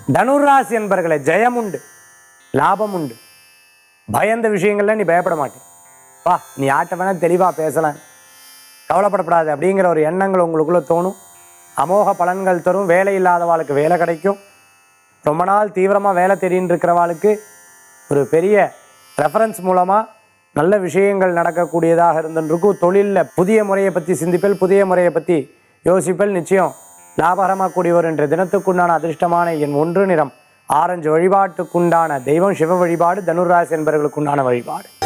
தனுராசி என்பர்களை ஜெயம் உண்டு லாபம் உண்டு பயந்த விஷயங்கள்ல நீ பயப்பட மாட்டேன் வா நீ ஆட்ட வேணா தெளிவாக பேசலாம் கவலைப்படப்படாது அப்படிங்கிற ஒரு எண்ணங்கள் உங்களுக்குள்ள தோணும் அமோக பலன்கள் தரும் வேலை இல்லாதவாளுக்கு வேலை கிடைக்கும் ரொம்ப நாள் தீவிரமாக வேலை தேடின்னு இருக்கிறவாளுக்கு ஒரு பெரிய ரெஃபரன்ஸ் மூலமாக நல்ல விஷயங்கள் நடக்கக்கூடியதாக இருந்துருக்கும் தொழிலில் புதிய முறையை பற்றி சிந்திப்பல் புதிய முறையை பற்றி யோசிப்பல் நிச்சயம் லாபகரமாக கூடியவர் என்ற தினத்துக்குண்டான அதிர்ஷ்டமான என் ஒன்று நிறம் ஆரஞ்சு வழிபாட்டுக்குண்டான தெய்வம் சிவ வழிபாடு தனுராசி என்பவர்களுக்குண்டான வழிபாடு